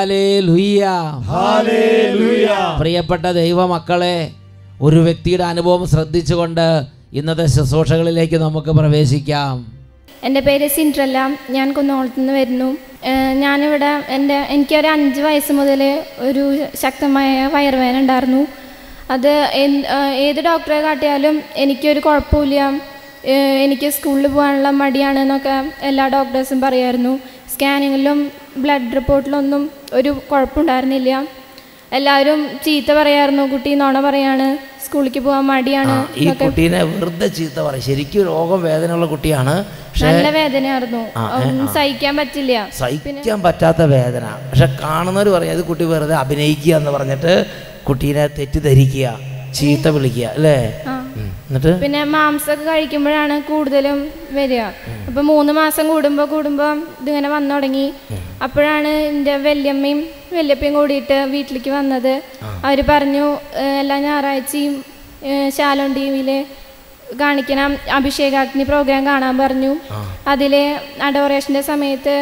Hallelujah പ്രിയപ്പെട്ട ദൈവമക്കളെ ഒരു വ്യക്തിയുടെ അനുഭവം ശ്രദ്ധിച്ചുകൊണ്ട് ഇന്നത്തെ ശുശ്രൂഷകളിലേക്ക് നമുക്ക് പ്രവേശിക്കാം എൻ്റെ പേര് സിൻഡ്രല്ല ഞാൻ കുന്നോളത്തു നിന്ന് വരുന്നു ഏഹ് ഞാനിവിടെ എൻ്റെ എനിക്കൊരു അഞ്ച് വയസ്സ് മുതൽ ഒരു ശക്തമായ വയറുവേദന ഉണ്ടായിരുന്നു അത് എന്ത്- ഏഹ് ഏത് ഡോക്ടറെ കാട്ടിയാലും എനിക്കൊരു കുഴപ്പമില്ല ഏഹ് എനിക്ക് സ്കൂളിൽ പോകാനുള്ള മടിയാണ് എന്നൊക്കെ എല്ലാ ഡോക്ടേഴ്സും പറയുമായിരുന്നു സ്കാനിങ്ങിലും ബ്ലഡ് റിപ്പോർട്ടിലൊന്നും ഒരു കുഴപ്പമുണ്ടായിരുന്നില്ല എല്ലാവരും ചീത്ത പറയായിരുന്നു കുട്ടി നുണ പറയാണ് സ്കൂളിലേക്ക് പോകാൻ മടിയാണ് ഈ കുട്ടീനെ വെറുതെ ചീത്ത പറയും ശരിക്കും രോഗം വേദനയുള്ള കുട്ടിയാണ് പക്ഷെ നല്ല വേദനയായിരുന്നു ഒന്നും സഹിക്കാൻ പറ്റില്ല സഹിക്കാൻ പറ്റാത്ത വേദന പക്ഷെ കാണുന്നവർ പറയും അത് കുട്ടി വെറുതെ അഭിനയിക്കുക എന്ന് പറഞ്ഞിട്ട് കുട്ടീനെ തെറ്റിദ്ധരിക്കുക ചീത്ത വിളിക്കുക അല്ലേ ഉം. എന്നിട്ട് പിന്നെ മാംസമൊക്കെ കഴിക്കുമ്പോഴാണ് കൂടുതലും വരിക അപ്പൊ മൂന്ന് മാസം കൂടുമ്പോ കൂടുമ്പോ ഇതിങ്ങനെ വന്നു തുടങ്ങി അപ്പോഴാണ് എൻ്റെ വല്യമ്മയും വല്യപ്പയും കൂടിയിട്ട് വീട്ടിലേക്ക് വന്നത് അവർ പറഞ്ഞു "ഏഹ് എല്ലാ ഞായറാഴ്ചയും ഏഹ് ശാലോൺ ടി വിയില് കാണിക്കണം അഭിഷേകാഗ്നി പ്രോഗ്രാം കാണാൻ പറഞ്ഞു അതില് അഡോറേഷന്റെ സമയത്ത്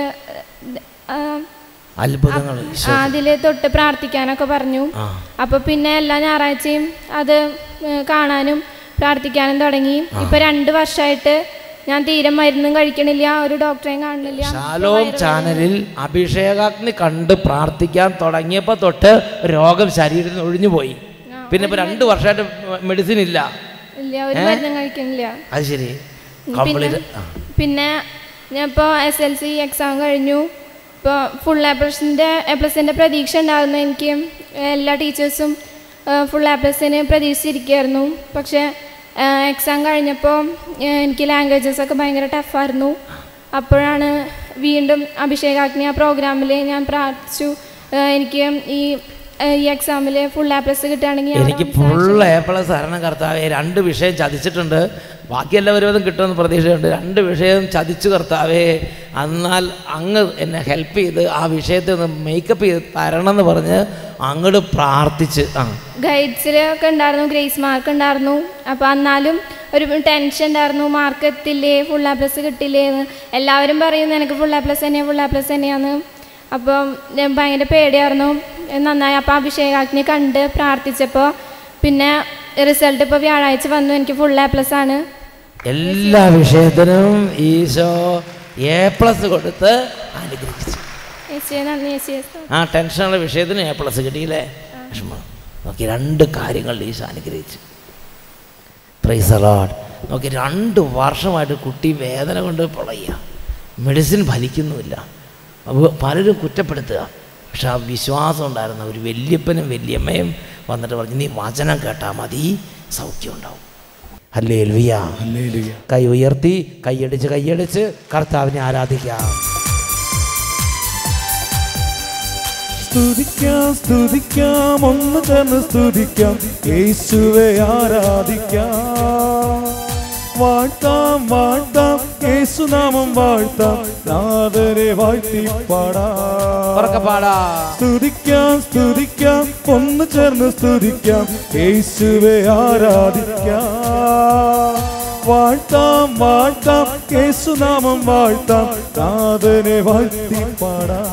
ആ, അത്ഭുതങ്ങൾ അതിൽ തൊട്ട് പ്രാർത്ഥിക്കാനൊക്കെ പറഞ്ഞു ആ. അപ്പൊ പിന്നെ എല്ലാ ഞായറാഴ്ചയും അത് ഏഹ്, കാണാനും പ്രാർത്ഥിക്കാനും തുടങ്ങി ഇപ്പൊ രണ്ട് വർഷമായിട്ട് ഞാൻ തീരെ മരുന്നും കഴിക്കണില്ല ഒരു ഡോക്ടറെയും കാണുന്നില്ല ഷാലോം ചാനലിൽ അഭിഷേകാഗ്നി കണ്ട് പ്രാർത്ഥിക്കാൻ തുടങ്ങിയപ്പോൾ തൊട്ട് രോഗം ശരീരത്തിൽ നിന്ന് ഒഴിഞ്ഞു പോയി പിന്നെ ഇപ്പൊ രണ്ട് വർഷമായിട്ട് മെഡിസിൻ ഇല്ല ഇല്ല ഒരു മരുന്നും കഴിക്കണില്ല അത് ശരി കംപ്ലീറ്റ് പിന്നെ ഞാൻ ഇപ്പോൾ എസ് എൽ സി എക്സാം കഴിഞ്ഞു ഇപ്പോൾ ഫുൾ എ പ്ലസിൻ്റെ എ പ്ലസിൻ്റെ പ്രതീക്ഷ ഉണ്ടായിരുന്നു എനിക്ക് എല്ലാ ടീച്ചേഴ്സും ഫുൾ എ പ്ലസിന് പ്രതീക്ഷിച്ചിരിക്കുകയായിരുന്നു പക്ഷേ എക്സാം കഴിഞ്ഞപ്പോൾ എനിക്ക് ലാംഗ്വേജസ് ഒക്കെ ഭയങ്കര ടഫായിരുന്നു അപ്പോഴാണ് വീണ്ടും അഭിഷേകാഗ്നി ആ പ്രോഗ്രാമിൽ ഞാൻ പ്രാർത്ഥിച്ചു ഏഹ് എനിക്ക് ഈ ഏഹ് ഈ എക്സാമിൽ ഫുൾ എ പ്ലസ് കിട്ടുകയാണെങ്കിൽ അവിടെ എനിക്ക് ഫുൾ എ പ്ലസ് തരണം കർത്താവെ രണ്ട് വിഷയം ചതിച്ചിട്ടുണ്ട് ബാക്കി എല്ലാവരും കിട്ടുമെന്ന് പ്രതീക്ഷയുണ്ട് രണ്ട് വിഷയം ചതിച്ചു കർത്താവേ എന്നാൽ അങ്ങ് എന്നെ ഹെൽപ്പ് ചെയ്ത് ആ വിഷയത്തെ ഒന്ന് മേക്കപ്പ് ചെയ്ത് തരണം എന്ന് പറഞ്ഞ് അങ്ങോട്ട് പ്രാർത്ഥിച്ച് ആ ഗൈഡ്സിലൊക്കെ ഉണ്ടായിരുന്നു ഗ്രേസ് മാർക്ക് ഉണ്ടായിരുന്നു അപ്പോൾ എന്നാലും ഒരു ടെൻഷൻ ഉണ്ടായിരുന്നു മാർക്ക് എത്തില്ലേ ഫുൾ എ പ്ലസ് കിട്ടില്ലേ എന്ന് എല്ലാവരും പറയും നിനക്ക് ഫുൾ എ പ്ലസ് തന്നെയാണ് ഫുൾ എ പ്ലസ് തന്നെയാണ് അപ്പം ഞാൻ ഭയങ്കര പേടിയായിരുന്നു നന്നായി അപ്പോൾ അഭിഷേകാഗ്നി കണ്ട് പ്രാർത്ഥിച്ചപ്പോൾ പിന്നെ റിസൾട്ട് ഇപ്പോൾ വ്യാഴാഴ്ച വന്നു എനിക്ക് ഫുൾ എ പ്ലസ് ആണ് എല്ലാ വിഷയത്തിനും ഈശോ എ പ്ലസ് കൊടുത്ത് അനുഗ്രഹിച്ചു യേശുവേ നന്ദി യേശുവേ ആ ടെൻഷനുള്ള വിഷയത്തിന് എ പ്ലസ് കിട്ടിയില്ലേ വിഷമം നോക്കി രണ്ട് കാര്യങ്ങൾ ഈശോ അനുഗ്രഹിച്ചു പ്രൈസ് അലോഡ് നോക്കി രണ്ട് വർഷമായിട്ട് കുട്ടി വേദന കൊണ്ട് പൊളയുക മെഡിസിൻ ഫലിക്കുന്നുമില്ല അപ്പോൾ പലരും കുറ്റപ്പെടുത്തുക പക്ഷെ ആ വിശ്വാസം ഉണ്ടായിരുന്ന ഒരു വല്യപ്പനും വല്യമ്മയും വന്നിട്ട് പറഞ്ഞു നീ വചനം കേട്ടാൽ മതി സൗഖ്യം ഉണ്ടാവും അല്ലേ ലുയ്യ കൈ ഉയർത്തി കൈയടിച്ച് കൈയടിച്ച് കർത്താവിനെ ആരാധിക്കാം സ്തുതിക്കാം സ്തുതിക്കാം ഒന്ന് ചേർന്ന് സ്തുതിക്കാം യേശുവെ ആരാധിക്കാം വാഴ്ത്താം വാഴ്ത്താം യേശുനാമം വാഴ്ത്താം നാദരെ വാഴ്ത്തി പാടാം ഉറക്കെ പാടാ സ്തുതിക്കാം സ്തുതിക്കാം ഒന്ന് ചേർന്ന് സ്തുതിക്കാം യേശുവെ ആരാധിക്കാം വാഴ്ത്താം വാഴ്ത്താം യേശുനാമം വാഴ്ത്താം നാദനെ വാഴ്ത്തി പാടാം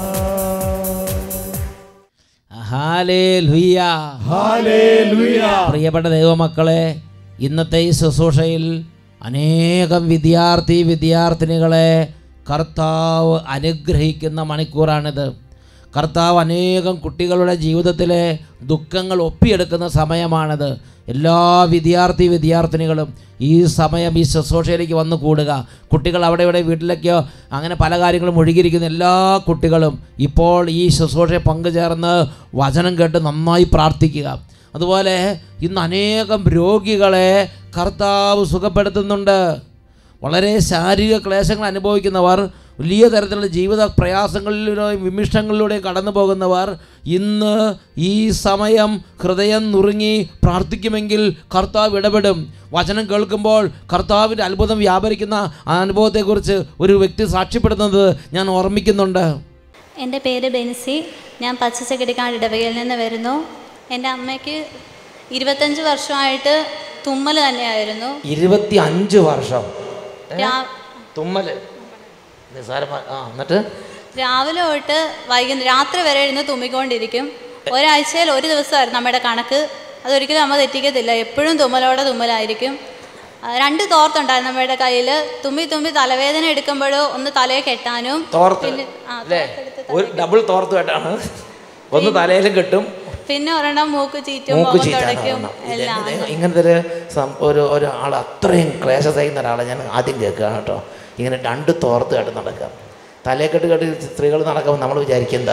ഹാലേലുയ്യ. പ്രിയപ്പെട്ട ദൈവമക്കളെ ഇന്നത്തെ ഈ ശുശ്രൂഷയിൽ അനേകം വിദ്യാർത്ഥി വിദ്യാർത്ഥിനികളെ കർത്താവ് അനുഗ്രഹിക്കുന്ന മണിക്കൂറാണിത് കർത്താവ് അനേകം കുട്ടികളുടെ ജീവിതത്തിലെ ദുഃഖങ്ങൾ ഒപ്പിയെടുക്കുന്ന സമയമാണിത് എല്ലാ വിദ്യാർത്ഥി വിദ്യാർത്ഥിനികളും ഈ സമയം ഈ ശുശ്രൂഷയിലേക്ക് വന്ന് കൂടുക കുട്ടികൾ അവിടെ ഇവിടെ വീട്ടിലേക്കോ അങ്ങനെ പല കാര്യങ്ങളും ഒഴുകിയിരിക്കുന്ന എല്ലാ കുട്ടികളും ഇപ്പോൾ ഈ ശുശ്രൂഷയെ പങ്കുചേർന്ന് വചനം കേട്ട് നന്നായി പ്രാർത്ഥിക്കുക അതുപോലെ ഇന്ന് അനേകം രോഗികളെ കർത്താവ് സുഖപ്പെടുത്തുന്നുണ്ട് വളരെ ശാരീരിക ക്ലേശങ്ങൾ അനുഭവിക്കുന്നവർ വലിയ തരത്തിലുള്ള ജീവിത പ്രയാസങ്ങളിലൂടെയും വിമിഷ്ടങ്ങളിലൂടെയും കടന്നു പോകുന്നവർ ഇന്ന് ഈ സമയം ഹൃദയം നുറുങ്ങി പ്രാർത്ഥിക്കുമെങ്കിൽ കർത്താവ് ഇടപെടും വചനം കേൾക്കുമ്പോൾ കർത്താവിൻ്റെ അത്ഭുതം വ്യാപരിക്കുന്ന ആ അനുഭവത്തെക്കുറിച്ച് ഒരു വ്യക്തി സാക്ഷ്യപ്പെടുന്നത് ഞാൻ ഓർമ്മിക്കുന്നുണ്ട് എൻ്റെ പേര് ബെൻസി ഞാൻ പച്ചച്ചക്കടിക്കാട് ഇടവകയിൽ നിന്ന് വരുന്നു എൻ്റെ അമ്മയ്ക്ക് ഇരുപത്തഞ്ച് വർഷമായിട്ട് തുമ്മൽ തന്നെയായിരുന്നു ഇരുപത്തി അഞ്ച് വർഷം രാ- തുമ്മല് നിസ്സാരമായി ആ എന്നിട്ട് രാവിലെ തൊട്ട് വൈകുന്നേരം രാത്രി വരെ ഇരുന്ന് തുമ്മിക്കൊണ്ടിരിക്കും ഒരാഴ്ചയിൽ ഒരു ദിവസമായിരുന്നു നമ്മുടെ കണക്ക് അതൊരിക്കലും നമ്മൾ തെറ്റിക്കത്തില്ല എപ്പോഴും തുമ്മലോടെ തുമ്മലായിരിക്കും ആ, രണ്ട് തോർത്തുണ്ടായിരുന്നു നമ്മുടെ കയ്യിൽ തുമ്മി തുമ്മി തലവേദന എടുക്കുമ്പോഴോ ഒന്ന് തലയെ കെട്ടാനും തോർത്ത് പിന്നെ ആ, അല്ലേ തോർത്തെടുത്ത് ഒരു ഡബിൾ തോർത്തുമായിട്ടാണ് ഒന്ന് തലയിലും കിട്ടും പിന്നെ ഒരെണ്ണം മൂക്ക് ചീറ്റും മൂക്ക് മുഖം ചീറ്റാണ് തുടയ്ക്കും ഒരെണ്ണം. എല്ലാം ഇതെങ്ങനെ ഇങ്ങനത്തെ ഒരു സം- ഒരു ഒരാൾ അത്രയും ക്ലേശം സഹിക്കുന്ന ഒരാളെ ഞാൻ ആദ്യം കേൾക്കുകയാണ് കേട്ടോ ഇങ്ങനെ രണ്ട് തോർത്തുമായിട്ട് നടക്കുക തലയെക്കെട്ട് കെട്ടി സ്ത്രീകൾ നടക്കുമ്പോൾ നമ്മൾ വിചാരിക്കും എന്താ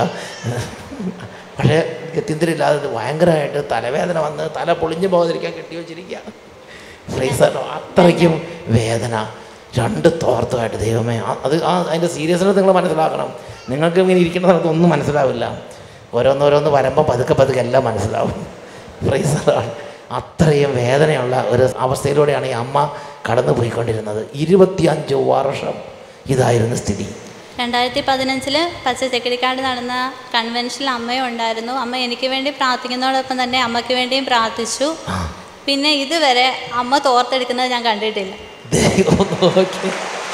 പക്ഷേ ഗത്യന്തരില്ലാതെ ഇത് ഭയങ്കരമായിട്ട് തലവേദന വന്ന് തല പൊളിഞ്ഞു പോകാതിരിക്കാൻ കെട്ടി വെച്ചിരിക്കുകയാണ് ഫ്രീസറോ അത്രയ്ക്കും വേദന രണ്ട് തോർത്തുമായിട്ട് ദൈവമേ ആ- അത് ആ അതിൻ്റെ സീരിയസ്നെസ് നിങ്ങൾ മനസ്സിലാക്കണം നിങ്ങൾക്ക് ഇങ്ങനെ ഇരിക്കുന്ന സമയത്ത് ഒന്നും മനസ്സിലാവില്ല ഓരോന്നോരോന്ന് വരുമ്പോൾ പതുക്കെ പതുക്കെ എല്ലാം മനസ്സിലാവും ഫ്രീസറാണ് അത്രയും വേദനയുള്ള ഒരു അവസ്ഥയിലൂടെയാണ് ഈ അമ്മ കടന്നു പോയിക്കൊണ്ടിരുന്നത് ഇരുപത്തിയഞ്ച് വർഷം ഇതായിരുന്നു സ്ഥിതി രണ്ടായിരത്തി പതിനഞ്ചില് പച്ച ചെക്കിടിക്കാട് നടന്ന കൺവെൻഷനിൽ അമ്മയും ഉണ്ടായിരുന്നു അമ്മ എനിക്ക് വേണ്ടി പ്രാർത്ഥിക്കുന്നതോടൊപ്പം തന്നെ അമ്മയ്ക്ക് വേണ്ടിയും പ്രാർത്ഥിച്ചു ആ പിന്നെ ഇതുവരെ അമ്മ തോർത്തെടുക്കുന്നത് ഞാൻ കണ്ടിട്ടില്ല ദൈവം നോക്കി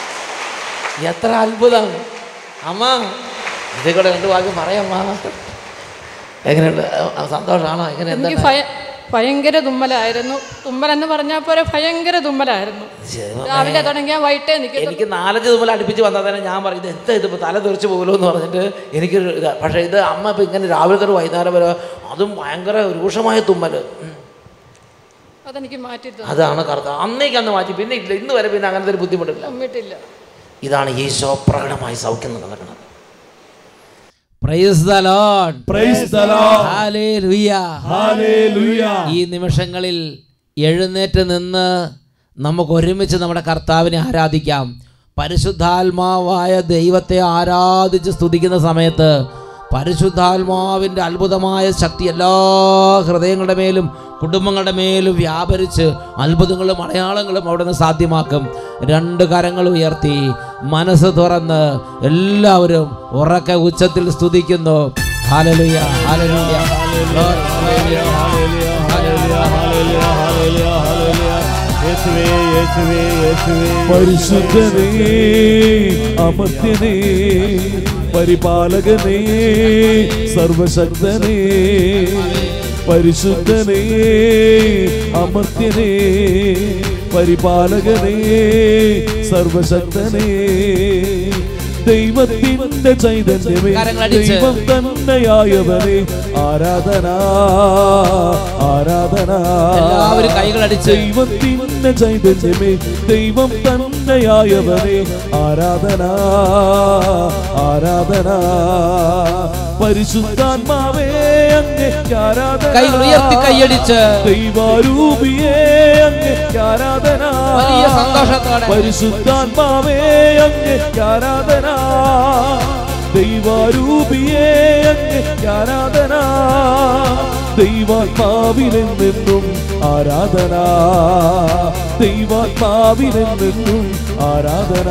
എത്ര അത്ഭുതം അമ്മ ഇതേ കൂടെ രണ്ട് വാക്ക് പറയാമ്മ എങ്ങനെയുണ്ട് ആ, സന്തോഷമാണോ എങ്ങനെ എനിക്ക് എന്താണ് ഭയ ഭയങ്കര തുമ്മലായിരുന്നു തുമ്മലെന്ന് പറഞ്ഞാൽ പോലെ ഭയങ്കര തുമ്മലായിരുന്നു ദൈവമേ. രാവിലെ തുടങ്ങിയാൽ വൈകിട്ടേ നിൽക്കും എനിക്ക് നാലഞ്ച് തുമ്മൽ അടുപ്പിച്ച് വന്നാൽ തന്നെ ഞാൻ പറയും ഇത് എന്താ ഇതിപ്പോൾ തല തെറിച്ച് പോകുമല്ലോ എന്ന് പറഞ്ഞിട്ട് എനിക്കൊരു ഇതാ പക്ഷേ ഇത് അമ്മ ഇപ്പം ഇങ്ങനെ രാവിലെ തൊട്ട് വൈകുന്നേരം വരെ അതും ഭയങ്കര രൂക്ഷമായ തുമ്മൽ ഉം. അതെനിക്ക് മാറ്റി തന്നു അതാണ് കറുത്ത അന്നേക്ക് അന്ന് മാറ്റി പിന്നെ ഇല്ല ഇന്ന് വരെ പിന്നെ അങ്ങനത്തെ ഒരു ബുദ്ധിമുട്ടില്ല തുമ്മിട്ടില്ല ഇതാണ് ഈശോ പ്രകടമായി സൗഖ്യം നടക്കുന്നത് praise the lord praise the lord hallelujah hallelujah ഈ നിമിഷങ്ങളിൽ എഴുന്നേറ്റ് നിന്ന് നമുക്ക് ഒരുമിച്ച് നമ്മുടെ കർത്താവിനെ ആരാധിക്കാം പരിശുദ്ധാത്മാവായ ദൈവത്തെ ആരാധിച്ച് സ്തുതിക്കുന്ന സമയത്ത് പരിശുദ്ധാത്മാവിൻ്റെ അത്ഭുതമായ ശക്തി എല്ലാ ഹൃദയങ്ങളുടെ മേലും കുടുംബങ്ങളുടെ മേലും വ്യാപരിച്ച് അത്ഭുതങ്ങളും അടയാളങ്ങളും അവിടെ നിന്ന് സാധ്യമാക്കും രണ്ട് കരങ്ങൾ ഉയർത്തി മനസ്സ് തുറന്ന് എല്ലാവരും ഉറക്കെ ഉച്ചത്തിൽ സ്തുതിക്കുന്നു ഹാലലുയ ഹാലലുയ ഹാലലുയ പരിശുദ്ധനേ അമർത്യനേ പരിപാലകനേ സർവശക്തനേ പരിശുദ്ധനേ അമർത്യനേ പരിപാലകനേ സർവശക്തനേ ദൈവത്തിന്റെ ചൈതന്യമേ കരങ്ങളടിച്ച്. ദൈവം തന്നെയായവനെ ആരാധന ആരാധന എല്ലാവരും കൈകളടിച്ച്. ദൈവത്തിന്റെ ചൈതന്യമേ ദൈവം തന്നെയായവനെ ആരാധന ആരാധന പരിശുദ്ധാത്മാവേ അങ്ങേ ആരാധന കൈകൾ ഉയർത്തി കൈയടിച്ച്. ദൈവാരൂപിയേ അങ്ങേ ആരാധന വലിയ സന്തോഷത്തോടെ. പരിശുദ്ധാത്മാവേ അങ്ങേ ആരാധന ദൈവാരൂപിയേ അങ്ങേ ആരാധന ദൈവാത്മാവിനെന്നും ആരാധന ദൈവാത്മാവിനെന്നും ആരാധന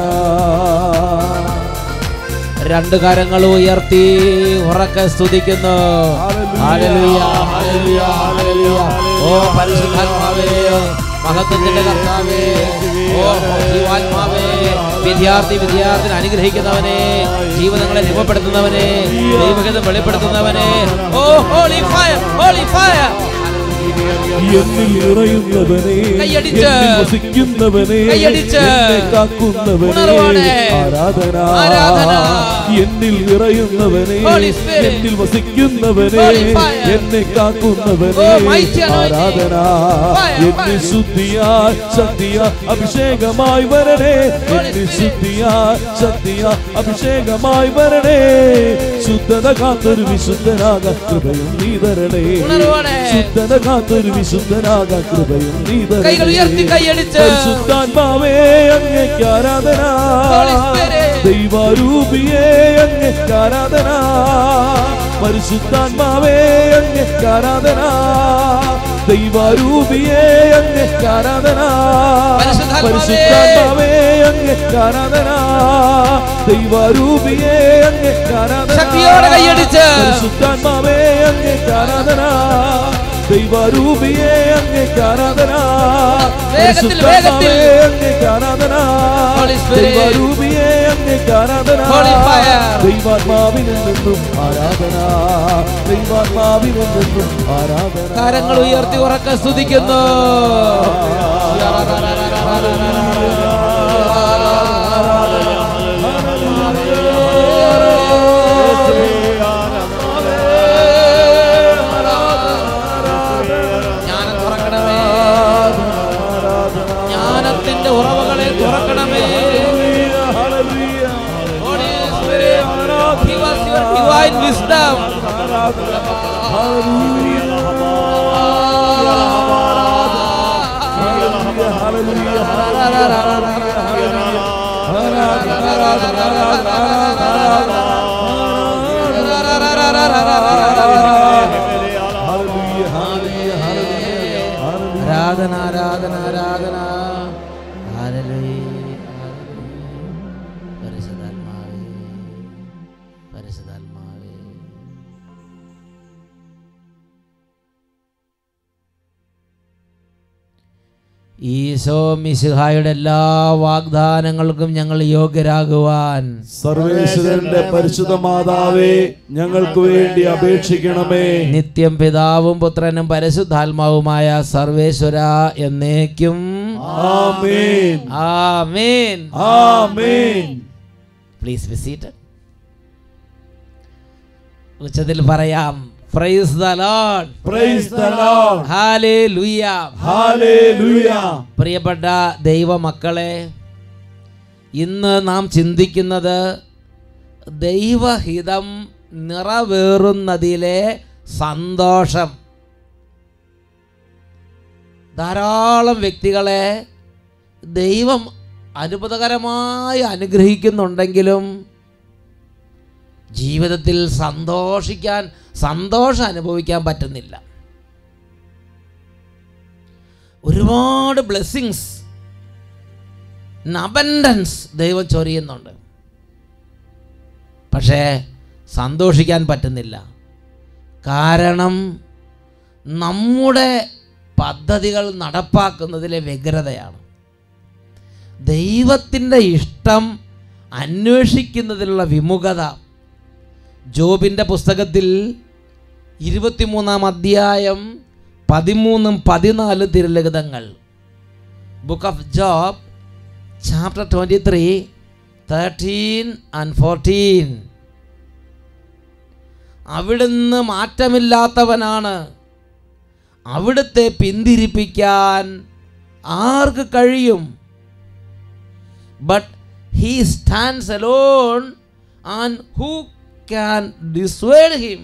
രണ്ട് കരങ്ങൾ ഉയർത്തി ഉറക്കെ സ്തുതിക്കുന്നു ഹല്ലേലൂയ, ഹല്ലേലൂയ, ഹല്ലേലൂയ. ഓ പരിശുദ്ധാത്മാവേ മഹത്വത്തിന്റെ കർത്താവേ ഓ ജീവാത്മാവേ വിദ്യാർത്ഥി വിദ്യാർത്ഥിനെ അനുഗ്രഹിക്കുന്നവനെ ജീവിതങ്ങളെ രൂപപ്പെടുത്തുന്നവനെ ദൈവഗതം വെളിപ്പെടുത്തുന്നവനെ ഓ ഹോളി ഫയർ ഹോളി ഫയർ എന്നിൽ നിറയുന്നവനെ കൈയടിച്ച്. എന്നിൽ വസിക്കുന്നവനെ കൈയടിച്ച്. എന്നെ കാക്കുന്നവനെ ഉണർവോടെ. ആരാധന ആരാധന. എന്നിൽ നിറയുന്നവനെ Holy Spirit. എന്നിൽ വസിക്കുന്നവനെ Holy fire. എന്നെ കാക്കുന്നവനെ Oh, mighty anointing. ആരാധന Fire, എന്നിൽ fire. ശുദ്ധിയായി ശക്തിയാ അഭിഷേകമായി വരണേ Holy എന്നിൽ Spirit. ശുദ്ധിയായി ശക്തിയാ അഭിഷേകമായി വരണേ ശുദ്ധത കാത്തൊരു വിശുദ്ധനാകാൻ കൃപയും നീ തരണേ ഉണർവോടെ. ശുദ്ധത കാത്തൊരു വിശുദ്ധനാകാൻ കൃപയും നീ തരണേ. കൈകൾ ഉയർത്തി കൈയടിച്ച്. പരിശുദ്ധാത്മാവേ അങ്ങേക്ക് ആരാധന Holy Spirit. ദൈവാരൂപിയേ അങ്ങേക്ക് ആരാധന പരിശുദ്ധാത്മാവേ അങ്ങേക്ക് ആരാധന ദൈവാരൂപിയേ അങ്ങേക്ക് ആരാധന പരിശുദ്ധാത്മാവേ. പരിശുദ്ധാത്മാവേ അങ്ങേക്ക് ആരാധന ദൈവാരൂപിയേ അങ്ങേക്ക് ആരാധന ശക്തിയോടെ കൈയടിച്ച്. പരിശുദ്ധാത്മാവേ അങ്ങേക്ക് ആരാധന ദൈവാരൂപിയേ അങ്ങേക്ക് ആരാധന വേഗത്തിൽ, പരിശുദ്ധാത്മാവേ വേഗത്തിൽ. അങ്ങേക്ക് ആരാധന Holy Spirit. ദൈവാരൂപിയേ അങ്ങേക്ക് അങ്ങേക്ക് ആരാധന Holy fire. ദൈവാത്മാവിനിൽ നിന്നും ആരാധന ദൈവാത്മാവിനിൽ നിന്നും ആരാധന കരങ്ങൾ ഉയർത്തി ഉറക്കെ സ്തുതിക്കുന്നു ജ്ഞാനം തുറക്കണമേ ജ്ഞാനത്തിന്റെ ഉറവകളെ തുറക്കണമേ Holy Spirit, give us your divine wisdom. ആരാധന ആരാധന ആരാധന ഹല്ലേലൂയ, ഹല്ലേലൂയ. പരിശുദ്ധാത്മാവേ പരിശുദ്ധാത്മാവേ ഈശോ മിശിഹായുടെ എല്ലാ വാഗ്ദാനങ്ങൾക്കും ഞങ്ങൾ യോഗ്യരാകുവാൻ സർവേശ്വരന്റെ പരിശുദ്ധ മാതാവേ ഞങ്ങൾക്ക് വേണ്ടി അപേക്ഷിക്കണമേ നിത്യം പിതാവും പുത്രനും പരിശുദ്ധാത്മാവുമായ സർവേശ്വര എന്നേക്കും ആമേൻ ആമേൻ ആമേൻ പ്ലീസ് വിസിറ്റ് ഉച്ചത്തിൽ പറയാം praise the lord praise the lord hallelujah hallelujah പ്രിയപ്പെട്ട ദൈവമക്കളെ ഇന്ന് നാം ചിന്തിക്കുന്നത് ദൈവഹിതം നിറവേറുന്നതിലെ സന്തോഷം ധാരാളം വ്യക്തികളെ ദൈവം അത്ഭുതകരമായി അനുഗ്രഹിക്കുന്നുണ്ടെങ്കിലും ജീവിതത്തിൽ സന്തോഷിക്കാൻ സന്തോഷം അനുഭവിക്കാൻ പറ്റുന്നില്ല ഒരുപാട് ബ്ലെസ്സിങ്സ് അബൻഡൻസ് ദൈവം ചൊരിയുന്നുണ്ട് പക്ഷേ സന്തോഷിക്കാൻ പറ്റുന്നില്ല കാരണം നമ്മുടെ പദ്ധതികൾ നടപ്പാക്കുന്നതിലെ വ്യഗ്രതയാണ് ദൈവത്തിൻ്റെ ഇഷ്ടം അന്വേഷിക്കുന്നതിലുള്ള വിമുഖത ജോബിൻ്റെ പുസ്തകത്തിൽ ഇരുപത്തിമൂന്നാം അധ്യായം പതിമൂന്നും പതിനാലും തിരുലിഖിതങ്ങൾ book of Job chapter twenty three thirteen and fourteen അവിടുന്ന് മാറ്റമില്ലാത്തവനാണ് അവിടുത്തെ പിന്തിരിപ്പിക്കാൻ ആർക്ക് കഴിയും but he stands alone and who can dissuade him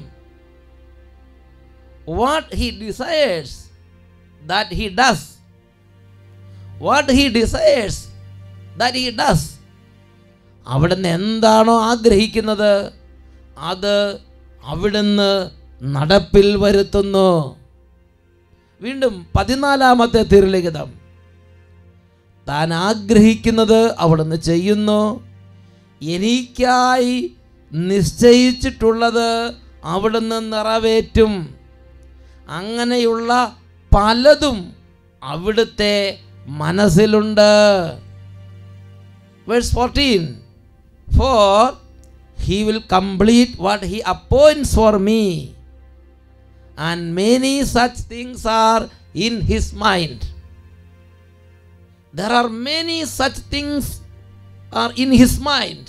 what he desires that he does what he desires that he does അവിടുന്ന് എന്താണോ ആഗ്രഹിക്കുന്നത് അത് അവിടുന്ന് നടപ്പിൽ വരുത്തുന്നു വീണ്ടും പതിനാലാമത്തെ തിരുലിഖിതം താൻ ആഗ്രഹിക്കുന്നത് അവിടുന്ന് ചെയ്യുന്നു എനിക്കായി നിശ്ചയിച്ചിട്ടുള്ളത് അവിടുന്ന് നിറവേറ്റും അങ്ങനെയുള്ള പലതും അവിടുത്തെ മനസ്സിലുണ്ട് verse fourteen for he will complete what he appoints for me and many such things are in his mind there are many such things are in his mind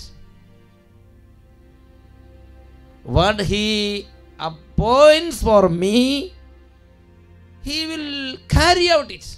what he appoints for me he will carry out it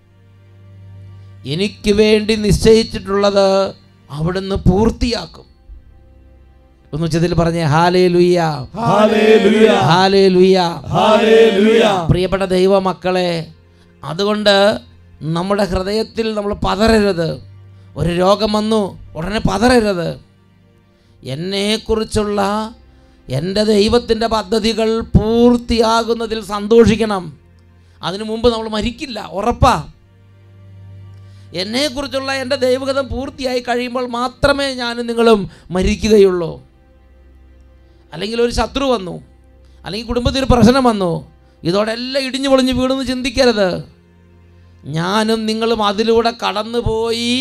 എനിക്ക് വേണ്ടി നിശ്ചയിച്ചിട്ടുള്ളത് അവിടുന്ന് പൂർത്തിയാക്കും ഒന്ന് ഉച്ചത്തിൽ പറഞ്ഞേ ഹാലേ ലുയ്യ hallelujah ഹാലേ ലുയ്യ ഹല്ലേലൂയ പ്രിയപ്പെട്ട ദൈവമക്കളെ അതുകൊണ്ട് നമ്മുടെ ഹൃദയത്തിൽ നമ്മൾ പതറരുത് ഒരു രോഗം വന്നു ഉടനെ പതറരുത് എന്നെക്കുറിച്ചുള്ള എൻ്റെ ദൈവത്തിൻ്റെ പദ്ധതികൾ പൂർത്തിയാകുന്നതിൽ സന്തോഷിക്കണം അതിനു മുമ്പ് നമ്മൾ മരിക്കില്ല ഉറപ്പാ എന്നെക്കുറിച്ചുള്ള എൻ്റെ ദൈവഗതം പൂർത്തിയായി കഴിയുമ്പോൾ മാത്രമേ ഞാനും നിങ്ങളും മരിക്കുകയുള്ളൂ അല്ലെങ്കിൽ ഒരു ശത്രു വന്നു അല്ലെങ്കിൽ കുടുംബത്തിൽ ഒരു പ്രശ്നം വന്നു ഇതോടെ എല്ലാം ഇടിഞ്ഞു പൊളിഞ്ഞ് വീണെന്ന് ചിന്തിക്കരുത് ഞാനും നിങ്ങളും അതിലൂടെ കടന്നുപോയി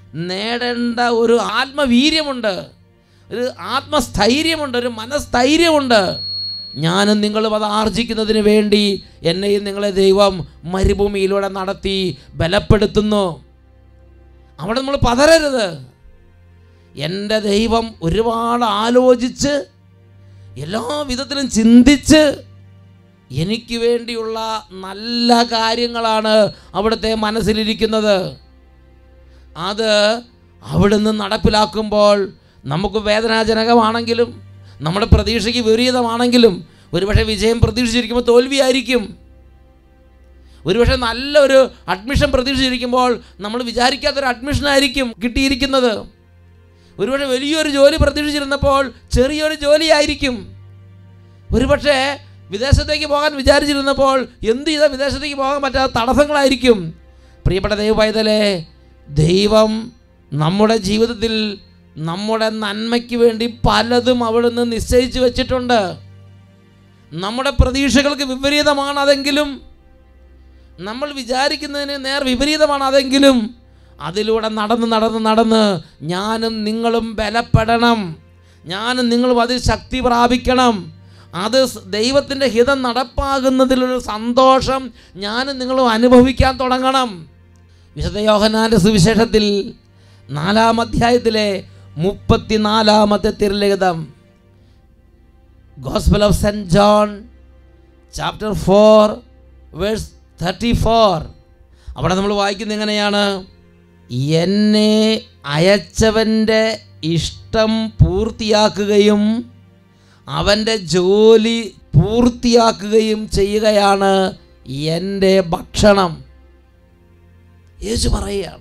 നേടേണ്ട ഒരു ആത്മവീര്യമുണ്ട് ഒരു ആത്മസ്ഥൈര്യമുണ്ട് ഒരു മനസ്ഥൈര്യമുണ്ട് ഞാനും നിങ്ങളും അത് ആർജിക്കുന്നതിന് വേണ്ടി എന്നെയും നിങ്ങളെ ദൈവം മരുഭൂമിയിലൂടെ നടത്തി ബലപ്പെടുത്തുന്നു അവിടെ നമ്മൾ പതരരുത് എൻ്റെ ദൈവം ഒരുപാട് ആലോചിച്ച് എല്ലാ വിധത്തിലും ചിന്തിച്ച് എനിക്ക് വേണ്ടിയുള്ള നല്ല കാര്യങ്ങളാണ് അവിടുത്തെ മനസ്സിലിരിക്കുന്നത് അത് അവിടുന്ന് നടപ്പിലാക്കുമ്പോൾ നമുക്ക് വേദനാജനകമാണെങ്കിലും നമ്മുടെ പ്രതീക്ഷയ്ക്ക് വിപരീതമാണെങ്കിലും ഒരുപക്ഷെ വിജയം പ്രതീക്ഷിച്ചിരിക്കുമ്പോൾ തോൽവിയായിരിക്കും ഒരുപക്ഷെ നല്ലൊരു അഡ്മിഷൻ പ്രതീക്ഷിച്ചിരിക്കുമ്പോൾ നമ്മൾ വിചാരിക്കാത്തൊരു അഡ്മിഷനായിരിക്കും കിട്ടിയിരിക്കുന്നത് ഒരുപക്ഷെ വലിയൊരു ജോലി പ്രതീക്ഷിച്ചിരുന്നപ്പോൾ ചെറിയൊരു ജോലിയായിരിക്കും ഒരുപക്ഷെ വിദേശത്തേക്ക് പോകാൻ വിചാരിച്ചിരുന്നപ്പോൾ എന്ത് ചെയ്താൽ വിദേശത്തേക്ക് പോകാൻ പറ്റാത്ത തടസ്സങ്ങളായിരിക്കും പ്രിയപ്പെട്ട ദൈവ പൈതലേ ദൈവം നമ്മുടെ ജീവിതത്തിൽ നമ്മുടെ നന്മയ്ക്ക് വേണ്ടി പലതും അവിടുന്ന് നിശ്ചയിച്ചു വെച്ചിട്ടുണ്ട് നമ്മുടെ പ്രതീക്ഷകൾക്ക് വിപരീതമാണ് അതെങ്കിലും നമ്മൾ വിചാരിക്കുന്നതിന് നേർ വിപരീതമാണ് അതെങ്കിലും അതിലൂടെ നടന്ന് നടന്ന് നടന്ന് ഞാനും നിങ്ങളും ബലപ്പെടണം ഞാനും നിങ്ങളും അതിൽ ശക്തി പ്രാപിക്കണം അത് സ് ദൈവത്തിൻ്റെ ഹിതം നടപ്പാകുന്നതിലൊരു സന്തോഷം ഞാനും നിങ്ങളും അനുഭവിക്കാൻ തുടങ്ങണം വിശുദ്ധ യോഹനാൻ്റെ സുവിശേഷത്തിൽ നാലാം അധ്യായത്തിലെ മുപ്പത്തിനാലാമത്തെ തിരുലിഖിതം gospel of saint John chapter four verse thirty four അവിടെ നമ്മൾ വായിക്കുന്നത് എങ്ങനെയാണ് എന്നെ അയച്ചവൻ്റെ ഇഷ്ടം പൂർത്തിയാക്കുകയും അവൻ്റെ ജോലി പൂർത്തിയാക്കുകയും ചെയ്യുകയാണ് എൻ്റെ ഭക്ഷണം യേശു പറയുകയാണ്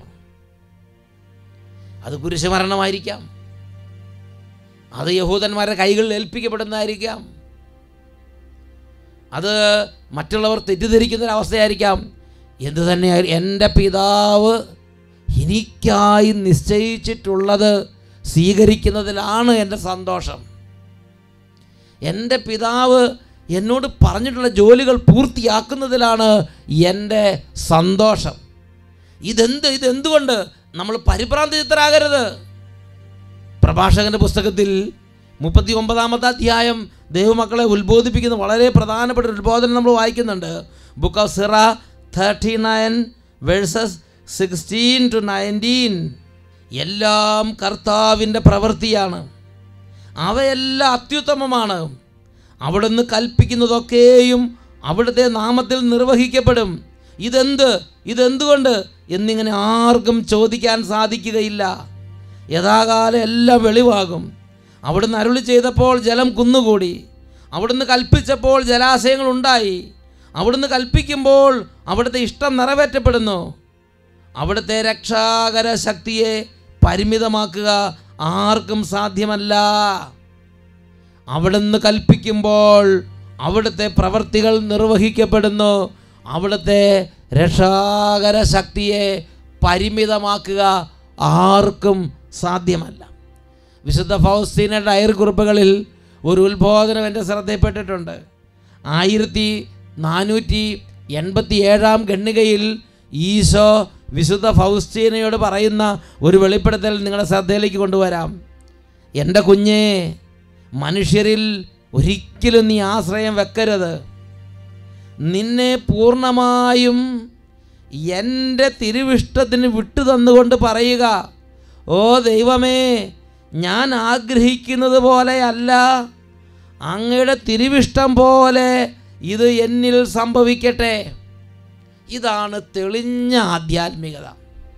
അത് കുരിശുമരണമായിരിക്കാം അത് യഹൂദന്മാരുടെ കൈകളിൽ ഏൽപ്പിക്കപ്പെടുന്നതായിരിക്കാം അത് മറ്റുള്ളവർ തെറ്റിദ്ധരിക്കുന്ന ഒരവസ്ഥയായിരിക്കാം എന്തു തന്നെ എൻ്റെ പിതാവ് എനിക്കായി നിശ്ചയിച്ചിട്ടുള്ളത് സ്വീകരിക്കുന്നതിലാണ് എൻ്റെ സന്തോഷം എൻ്റെ പിതാവ് എന്നോട് പറഞ്ഞിട്ടുള്ള ജോലികൾ പൂർത്തിയാക്കുന്നതിലാണ് എൻ്റെ സന്തോഷം ഇതെന്ത് ഇതെന്തുകൊണ്ട് നമ്മൾ പരിഭ്രാന്തിതരാകരുത് പ്രഭാഷകൻ്റെ പുസ്തകത്തിൽ മുപ്പത്തി ഒമ്പതാമത്തെ അധ്യായം ദൈവമക്കളെ ഉത്ബോധിപ്പിക്കുന്ന വളരെ പ്രധാനപ്പെട്ട ഒരു ഉത്ബോധനം നമ്മൾ വായിക്കുന്നുണ്ട് book of Sira thirty nine verses sixteen to nineteen എല്ലാം കർത്താവിൻ്റെ പ്രവൃത്തിയാണ് അവയെല്ലാം അത്യുത്തമമാണ് അവിടുന്ന് കൽപ്പിക്കുന്നതൊക്കെയും അവിടുത്തെ നാമത്തിൽ നിർവഹിക്കപ്പെടും ഇതെന്ത് ഇതെന്തുകൊണ്ട് എന്നിങ്ങനെ ആർക്കും ചോദിക്കാൻ സാധിക്കുകയില്ല യഥാകാലം എല്ലാം വെളിവാകും അവിടുന്ന് അരുളി ചെയ്തപ്പോൾ ജലം കുന്നുകൂടി അവിടുന്ന് കൽപ്പിച്ചപ്പോൾ ജലാശയങ്ങൾ ഉണ്ടായി അവിടുന്ന് കൽപ്പിക്കുമ്പോൾ അവിടുത്തെ ഇഷ്ടം നിറവേറ്റപ്പെടുന്നു അവിടുത്തെ രക്ഷാകര ശക്തിയെ പരിമിതമാക്കുക ആർക്കും സാധ്യമല്ല അവിടുന്ന് കൽപ്പിക്കുമ്പോൾ അവിടുത്തെ പ്രവർത്തികൾ നിർവഹിക്കപ്പെടുന്നു അവിടുത്തെ രക്ഷാകര ശക്തിയെ പരിമിതമാക്കുക ആർക്കും സാധ്യമല്ല വിശുദ്ധ ഫൗസ്തീന ഡയറി കുറിപ്പുകളിൽ ഒരു ഉത്ബോധനം എൻ്റെ ശ്രദ്ധയിൽപ്പെട്ടിട്ടുണ്ട് ആയിരത്തി നാനൂറ്റി എൺപത്തി ഏഴാം ഖണ്ണികയിൽ ഈശോ വിശുദ്ധ ഫൗസ്റ്റീനയോട് പറയുന്ന ഒരു വെളിപ്പെടുത്തൽ നിങ്ങളുടെ ശ്രദ്ധയിലേക്ക് കൊണ്ടുവരാം എൻ്റെ കുഞ്ഞേ മനുഷ്യരിൽ ഒരിക്കലും നീ ആശ്രയം വെക്കരുത് നിന്നെ പൂർണ്ണമായും എൻ്റെ തിരുവിഷ്ടത്തിന് വിട്ടു തന്നുകൊണ്ട് പറയുക ഓ ദൈവമേ ഞാൻ ആഗ്രഹിക്കുന്നത് പോലെയല്ല അങ്ങയുടെ തിരുവിഷ്ടം പോലെ ഇത് എന്നിൽ സംഭവിക്കട്ടെ ഇതാണ് തെളിഞ്ഞ ആധ്യാത്മികത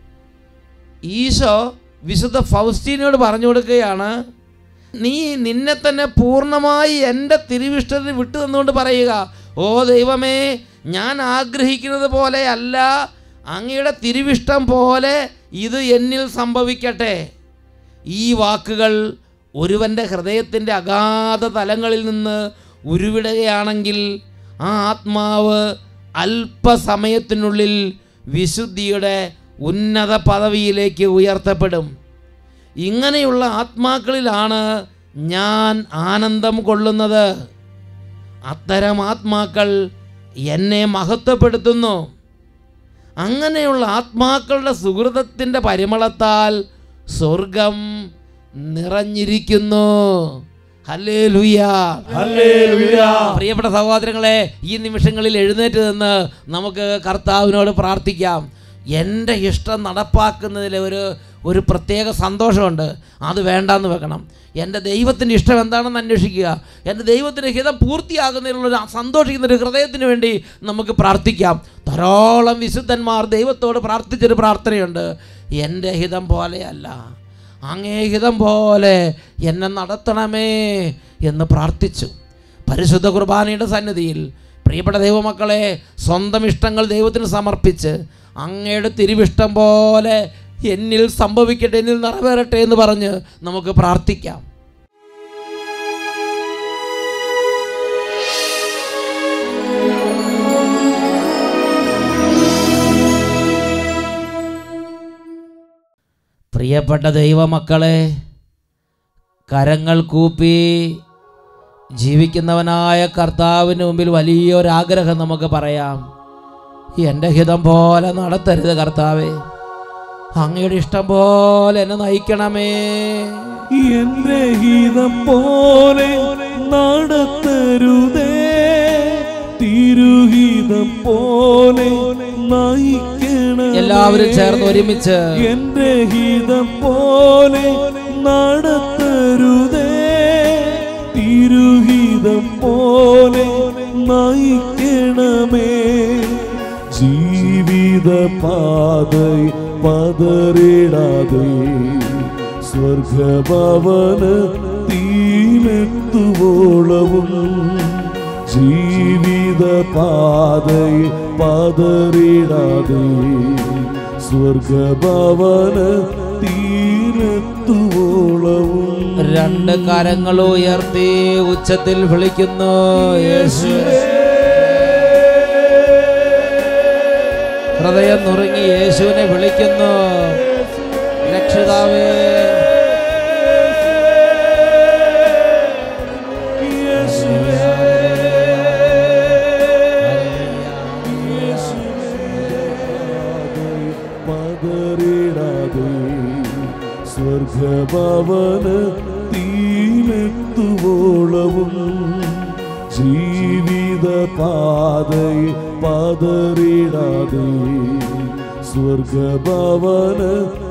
ഈശോ വിശുദ്ധ ഫൗസ്റ്റീനോട് പറഞ്ഞു കൊടുക്കുകയാണ് നീ നിന്നെ തന്നെ പൂർണ്ണമായി എൻ്റെ തിരുവിഷ്ടത്തിന് വിട്ടു തന്നുകൊണ്ട് പറയുക ഓ ദൈവമേ ഞാൻ ആഗ്രഹിക്കുന്നത് പോലെ അല്ല അങ്ങയുടെ തിരുവിഷ്ടം പോലെ ഇത് എന്നിൽ സംഭവിക്കട്ടെ ഈ വാക്കുകൾ ഒരുവൻ്റെ ഹൃദയത്തിൻ്റെ അഗാധ തലങ്ങളിൽ നിന്ന് ഉരുവിടുകയാണെങ്കിൽ ആ ആത്മാവ് അല്പസമയത്തിനുള്ളിൽ വിശുദ്ധിയുടെ ഉന്നത പദവിയിലേക്ക് ഉയർത്തപ്പെടും ഇങ്ങനെയുള്ള ആത്മാക്കളിലാണ് ഞാൻ ആനന്ദം കൊള്ളുന്നത് അത്തരം ആത്മാക്കൾ എന്നെ മഹത്വപ്പെടുത്തുന്നു അങ്ങനെയുള്ള ആത്മാക്കളുടെ സുഹൃതത്തിൻ്റെ പരിമളത്താൽ സ്വർഗം നിറഞ്ഞിരിക്കുന്നു ഹല്ലേലൂയ ഹല്ലേലൂയ പ്രിയപ്പെട്ട സഹോദരങ്ങളെ ഈ നിമിഷങ്ങളിൽ എഴുന്നേറ്റ് നിന്ന് നമുക്ക് കർത്താവിനോട് പ്രാർത്ഥിക്കാം എൻ്റെ ഇഷ്ടം നടപ്പാക്കുന്നതിൽ ഒരു ഒരു പ്രത്യേക സന്തോഷമുണ്ട് അത് വേണ്ടാന്ന് വെക്കണം എൻ്റെ ദൈവത്തിൻ്റെ ഇഷ്ടം എന്താണെന്ന് അന്വേഷിക്കുക എൻ്റെ ദൈവത്തിൻ്റെ ഹിതം പൂർത്തിയാകുന്നതിലുള്ള സന്തോഷിക്കുന്ന ഒരു ഹൃദയത്തിന് വേണ്ടി നമുക്ക് പ്രാർത്ഥിക്കാം ധാരാളം വിശുദ്ധന്മാർ ദൈവത്തോട് പ്രാർത്ഥിച്ചൊരു പ്രാർത്ഥനയുണ്ട് എൻ്റെ ഹിതം പോലെയല്ല അങ്ങേ ഹിതം പോലെ എന്നെ നടത്തണമേ എന്ന് പ്രാർത്ഥിച്ചു പരിശുദ്ധ കുർബാനയുടെ സന്നിധിയിൽ പ്രിയപ്പെട്ട ദൈവമക്കളെ സ്വന്തം ഇഷ്ടങ്ങൾ ദൈവത്തിന് സമർപ്പിച്ച് അങ്ങയുടെ തിരുവിഷ്ടം പോലെ എന്നിൽ സംഭവിക്കട്ടെ എന്നിൽ നിറവേറട്ടെ എന്ന് പറഞ്ഞ് നമുക്ക് പ്രാർത്ഥിക്കാം പ്രിയപ്പെട്ട ദൈവമക്കളെ കരങ്ങൾ കൂപ്പി ജീവിക്കുന്നവനായ കർത്താവിന് മുമ്പിൽ വലിയൊരാഗ്രഹം നമുക്ക് പറയാം എൻ്റെ ഹിതം പോലെ നടത്തരുത് കർത്താവേ അങ്ങയുടെ ഇഷ്ടം പോലെ എന്നെ നയിക്കണമേ എന്റെ ഹിതം പോലെ നടത്തരുതേ തിരുഹിതം പോലെ നയിക്കണം എല്ലാവരും ചേർന്ന് ഒരുമിച്ച് എന്റെ ഹിതം പോലെ നടത്തരുതേ തിരുഹിതം പോലെ നയിക്കണമേ ജീവിത പാതയിൽ പതറിടാതെ സ്വർഗഭവന തീമെത്തുവോളവും ജീവിത പാതയിൽ പതറിടാതെ സ്വർഗഭവന തീമെത്തുവോളവും രണ്ട് കരങ്ങൾ ഉയർത്തി ഉച്ചത്തിൽ വിളിക്കുന്നു യേശു ഹൃദയം നുറുങ്ങി യേശുവിനെ വിളിക്കുന്നു രക്ഷിതാവേ പതറിടാതെ സ്വർഗഭവന തീമെത്തുവോളവും ജീവിത പാതയിൽ പതറിടാതെ സ്വർഗഭവന